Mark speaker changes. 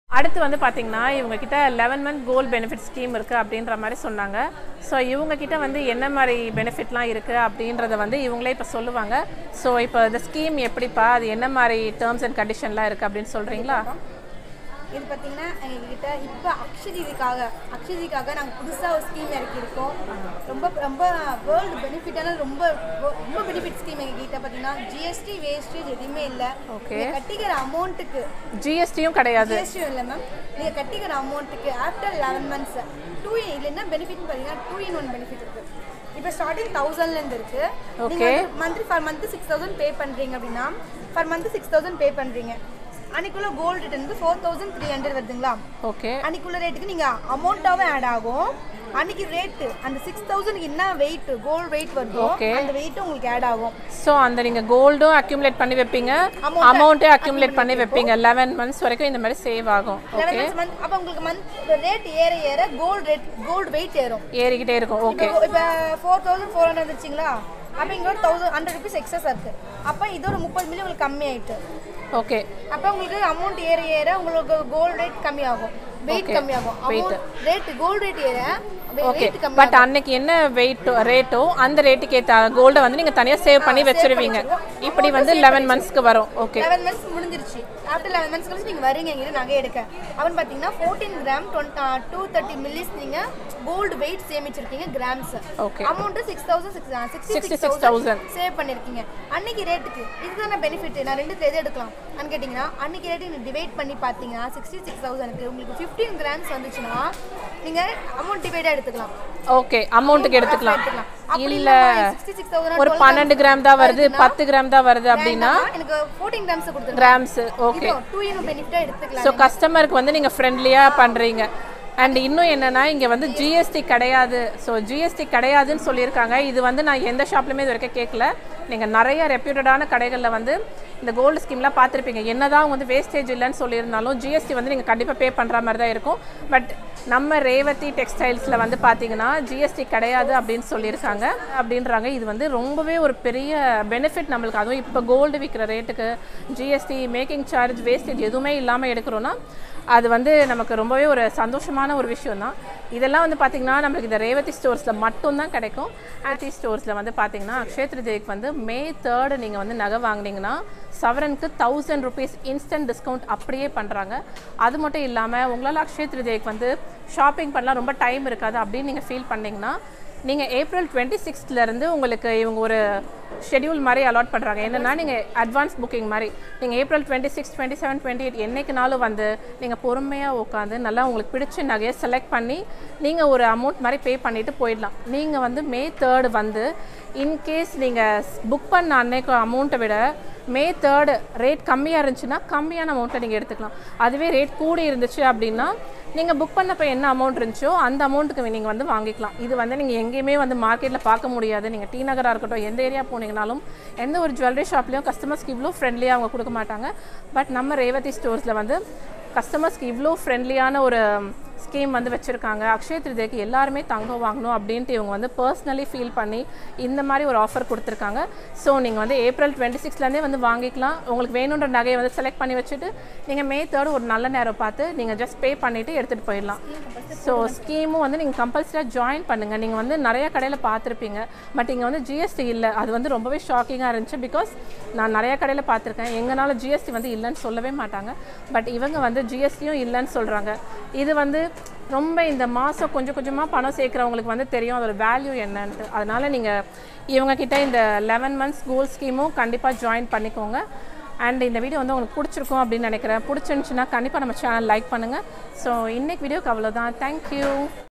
Speaker 1: அடுத்து வந்து பார்த்தீங்கன்னா இவங்க கிட்ட eleven month gold benefit scheme இருக்குது அப்படின்ற மாதிரி சொன்னாங்க ஸோ இவங்க கிட்ட வந்து என்ன மாதிரி பெனிஃபிட்லாம் இருக்குது அப்படின்றத வந்து இவங்களே இப்போ சொல்லுவாங்க ஸோ இப்போ இந்த ஸ்கீம் எப்படிப்பா அது என்ன மாதிரி டேர்ம்ஸ் அண்ட் கண்டிஷன்லாம் இருக்குது அப்படின்னு சொல்கிறீங்களா
Speaker 2: இது பார்த்தீங்கன்னா எங்ககிட்ட இப்போ அக்ஷதிக்காக அக்ஷதிக்காக நாங்கள் புதுசாக ஒரு ஸ்கீம் இறக்கியிருக்கோம் ரொம்ப ரொம்ப வேர்ல்டு பெனிஃபிட்டான ரொம்ப ரொம்ப பெனிஃபிட் ஸ்கீம் எங்ககிட்ட பார்த்தீங்கன்னா ஜிஎஸ்டி வேஸ்டேஜ் எதுவுமே இல்லை
Speaker 1: Okay.
Speaker 2: நீங்கள் கட்டிக்கிற அமௌண்ட்டுக்கு
Speaker 1: ஜிஎஸ்டியும் கிடையாது
Speaker 2: ஜிஎஸ்டி இல்லை மேம் நீங்கள் கட்டிக்கிற அமௌண்ட்டுக்கு ஆஃப்டர் லெவன் மந்த்ஸ் டூ இதில் என்ன பெனிஃபிட்னு பார்த்தீங்கன்னா டூ இன் ஒன் பெனிஃபிட் இருக்குது இப்போ ஸ்டார்டிங் தௌசண்ட்லேருந்து இருக்கு
Speaker 1: Okay.
Speaker 2: Monthly for month six thousand pay பண்ணுறீங்க அப்படின்னா for month six thousand pay பண்ணுறீங்க அன்னைக்குள்ள கோல்டு ரிட்டர்ன் வந்து ஃபோர் தௌசண்ட் த்ரீ ஹண்ட்ரட் வருதுங்களா
Speaker 1: ஓகே
Speaker 2: அன்னைக்குள்ள ரேட்டுக்கு நீங்கள் அமௌண்ட்டாகவும் ஆட் ஆகும் அன்னைக்கு ரேட்டு அந்த சிக்ஸ் தௌசண்ட்க்கு என்ன வெயிட் கோல்டு வெயிட் வருதோ
Speaker 1: Okay.
Speaker 2: அந்த வெயிட் உங்களுக்கு ஆட் ஆகும்
Speaker 1: ஸோ அந்த நீங்கள் கோல்டும் அக்யூமுலேட் பண்ணி வைப்பீங்க
Speaker 2: Amount
Speaker 1: அமௌண்ட்டும் அக்யூமுலேட் பண்ணி வைப்பீங்க லெவன் மந்த்ஸ் வரைக்கும் இந்த மாதிரி சேவ் ஆகும்
Speaker 2: லெவன்
Speaker 1: ஓகே
Speaker 2: மந்த்ஸ் மந்த் அப்போ உங்களுக்கு மந்த் ரேட் ஏற ஏற கோல்டு ரேட் கோல்டு வெயிட் ஏறும்
Speaker 1: ஏறிக்கிட்டே இருக்கும் ஓகே
Speaker 2: இப்போ இப்போ ஃபோர் தௌசண்ட் ஃபோர் ஹண்ட்ரட் வந்துச்சுங்களா அப்போ இங்கே ஒரு தௌசண்ட் ஹண்ட்ரட் ருபீஸ் எக்ஸஸ் இருக்கு அப்போ இது ஒரு முப்பது மில்லி உங்களுக்கு கம்மி ஆயிட்டு
Speaker 1: ஓகே
Speaker 2: அப்போ உங்களுக்கு அமௌண்ட் ஏற ஏற உங்களுக்கு கோல்டு ரேட் கம்மியாகும் வெயிட்
Speaker 1: Okay.
Speaker 2: கம்மியாகும்
Speaker 1: Weight.
Speaker 2: Amount rate gold rate ஏற
Speaker 1: ஓகே
Speaker 2: வெயிட் கம்மி
Speaker 1: பட் அன்னைக்கு என்ன வெயிட் ரேட்டோ அந்த ரேட்டுக்கு ஏற்ற கோல்டை வந்து நீங்கள் தனியாக சேவ் பண்ணி வச்சிருவீங்க இப்படி வந்து லெவன் மந்த்ஸ்க்கு வரும் ஓகே
Speaker 2: லெவன் மந்த்ஸ் முடிஞ்சிருச்சு ஆஃப்டர் லெவன் மந்த்ஸ் கழிச்சு நீங்கள் வரீங்க எங்கிட்ட நகை எடுக்க அவன் பார்த்தீங்கன்னா fourteen gram twenty two thirty millis நீங்கள் கோல்டு வெயிட் சேமிச்சிருக்கீங்க grams
Speaker 1: Okay.
Speaker 2: Amount six thousand six sixty
Speaker 1: 66,000.
Speaker 2: Save பண்ணியிருக்கீங்க அன்னைக்கு ரேட்டுக்கு இதுதானே பெனிஃபிட் நான் ரெண்டு எது எடுக்கலாம் அன்னு கேட்டிங்கன்னா அன்னைக்கு ரேட்டு நீங்கள் டிவைட் பண்ணி பார்த்தீங்கன்னா சிக்ஸ்டி சிக்ஸ் தௌசண்ட்க்கு உங்களுக்கு ஃபிஃப்டீன் கிராம்ஸ் வந்துச்சுன்னா நீங்கள் அமௌண்ட் டிவைடாக எடுத்துக்கலாம்
Speaker 1: ஓகே அமௌண்ட்டுக்கு எடுத்துக்கலாம்
Speaker 2: எடுத்துக்கலாம். அப்படி
Speaker 1: இல்ல
Speaker 2: சிக்ஸ்டி சிக்ஸ் தௌசண்ட்
Speaker 1: ஒரு பன்னெண்டு கிராம் தான் வருது பத்து கிராம் தான் வருது அப்படின்னா
Speaker 2: எனக்கு ஃபோர்டீன் கிராம்ஸ் கொடுத்துருங்க
Speaker 1: கிராம்ஸ் ஓகே
Speaker 2: டூ இன் பெனிஃபிட்டாக எடுத்துக்கலாம்
Speaker 1: ஸோ கஸ்டமருக்கு வந்து நீங்கள் ஃப்ரெண்ட்லியாக பண்ணுறீங்க அண்ட் இன்னும் என்னன்னா இங்கே வந்து ஜிஎஸ்டி கிடையாது ஸோ ஜிஎஸ்டி கிடையாதுன்னு சொல்லியிருக்காங்க இது வந்து நான் எந்த ஷாப்லையுமே இது வரைக்கும் கேட்கல நீங்கள் நிறைய ரெப்யூட்டடான கடைகளில் வந்து இந்த கோல்டு ஸ்கீம்லாம் பார்த்துருப்பீங்க என்னதான் அவங்க வந்து வேஸ்டேஜ் இல்லைன்னு சொல்லியிருந்தாலும் ஜிஎஸ்டி வந்து நீங்கள் கண்டிப்பாக பே பண்ணுற மாதிரி தான் இருக்கும் பட் நம்ம ரேவதி டெக்ஸ்டைல்ஸில் வந்து பார்த்தீங்கன்னா ஜிஎஸ்டி கிடையாது அப்படின்னு சொல்லியிருக்காங்க அப்படின்றாங்க இது வந்து ரொம்பவே ஒரு பெரிய பெனிஃபிட் நம்மளுக்கு அதுவும் இப்போ கோல்டு விற்கிற ரேட்டுக்கு ஜிஎஸ்டி மேக்கிங் சார்ஜ் வேஸ்டேஜ் எதுவுமே இல்லாமல் எடுக்கிறோன்னா அது வந்து நமக்கு ரொம்பவே ஒரு சந்தோஷமான ஒரு விஷயம் தான் இதெல்லாம் வந்து பார்த்திங்கன்னா நம்மளுக்கு இந்த ரேவதி ஸ்டோர்ஸில் மட்டும்தான் கிடைக்கும் ஆட்டி ஸ்டோர்ஸில் வந்து பார்த்திங்கன்னா அக்ஷய திருதிக்கு வந்து மே தேர்டு நீங்கள் வந்து நகை வாங்குனீங்கன்னா சவரனுக்கு தௌசண்ட் ருபீஸ் இன்ஸ்டன்ட் டிஸ்கவுண்ட் அப்படியே பண்ணுறாங்க அது மட்டும் இல்லாமல் உங்களால் அக்ஷய திருதிக்கு வந்து ஷாப்பிங் பண்ணலாம் ரொம்ப டைம் இருக்காது அப்படின்னு நீங்கள் ஃபீல் பண்ணீங்கன்னா நீங்கள் ஏப்ரல் டுவெண்ட்டி சிக்ஸ்த்லேருந்து உங்களுக்கு இவங்க ஒரு ஷெட்யூல் மாதிரி அலாட் பண்ணுறாங்க என்னென்னா நீங்கள் அட்வான்ஸ் புக்கிங் மாதிரி நீங்கள் April twenty six twenty seven twenty eight என்னைக்குனாலும் வந்து நீங்கள் பொறுமையாக உட்காந்து நல்லா உங்களுக்கு பிடிச்ச நகையை செலக்ட் பண்ணி நீங்கள் ஒரு அமௌண்ட் மாதிரி பே பண்ணிவிட்டு போயிடலாம் நீங்கள் வந்து மே தேர்டு வந்து இன்கேஸ் நீங்கள் புக் பண்ண அன்னைக்கு அமௌண்ட்டை விட மே தேர்டு ரேட் கம்மியாக இருந்துச்சுன்னா கம்மியான அமௌண்ட்டை நீங்கள் எடுத்துக்கலாம் அதுவே ரேட் கூடி இருந்துச்சு அப்படின்னா நீங்கள் புக் பண்ணப்போ என்ன அமௌண்ட் இருந்துச்சோ அந்த அமௌண்ட்டுக்கு நீங்கள் வந்து வாங்கிக்கலாம் இது வந்து நீங்கள் எங்கேயுமே வந்து மார்க்கெட்டில் பார்க்க முடியாது நீங்கள் டி நகராக இருக்கட்டும் எந்த ஏரியா போனீங்கனாலும் எந்த ஒரு ஜுவல்லரி ஷாப்லேயும் கஸ்டமர்ஸ்க்கு இவ்வளோ ஃப்ரெண்ட்லியாக அவங்க கொடுக்க மாட்டாங்க பட் நம்ம ரேவதி ஸ்டோர்ஸில் வந்து கஸ்டமர்ஸ்க்கு இவ்வளோ ஃப்ரெண்ட்லியான ஒரு ஸ்கீம் வந்து வச்சுருக்காங்க அக்ஷய திருதிக்கு எல்லாருமே தங்கம் வாங்கணும் அப்படின்ட்டு இவங்க வந்து பர்சனலி ஃபீல் பண்ணி இந்த மாதிரி ஒரு ஆஃபர் கொடுத்துருக்காங்க ஸோ நீங்கள் வந்து ஏப்ரல் டுவெண்ட்டி சிக்ஸ்லேருந்தே வந்து வாங்கிக்கலாம் உங்களுக்கு வேணுன்ற நகையை வந்து செலக்ட் பண்ணி வச்சுட்டு நீங்கள் மே தேர்டு ஒரு நல்ல நேரம் பார்த்து நீங்கள் ஜஸ்ட் பே பண்ணிவிட்டு எடுத்துகிட்டு போயிடலாம் ஸோ ஸ்கீமும் வந்து நீங்கள் கம்பல்சரியாக ஜாயின் பண்ணுங்கள் நீங்கள் வந்து நிறைய கடையில் பார்த்துருப்பீங்க பட் இங்கே வந்து ஜிஎஸ்டி இல்லை அது வந்து ரொம்பவே ஷாக்கிங்காக இருந்துச்சு பிகாஸ் நான் நிறைய கடையில் பார்த்துருக்கேன் எங்கனால ஜிஎஸ்டி வந்து இல்லைன்னு சொல்லவே மாட்டாங்க பட் இவங்க வந்து ஜிஎஸ்டியும் இல்லைன்னு சொல்கிறாங்க இது வந்து ரொம்ப இந்த மாதம் கொஞ்சம் கொஞ்சமாக பணம் சேர்க்குறவங்களுக்கு வந்து தெரியும் அதோட வேல்யூ என்னன்ட்டு அதனால் நீங்கள் இவங்க கிட்ட இந்த லெவன் மந்த்ஸ் கோல் ஸ்கீமும் கண்டிப்பாக ஜாயின் பண்ணிக்கோங்க அண்ட் இந்த வீடியோ வந்து உங்களுக்கு பிடிச்சிருக்கும் அப்படின்னு நினைக்கிறேன் பிடிச்சிருந்துச்சுன்னா கண்டிப்பாக நம்ம சேனல் லைக் பண்ணுங்கள் ஸோ இன்னைக்கு வீடியோக்கு அவ்வளோதான் தேங்க்யூ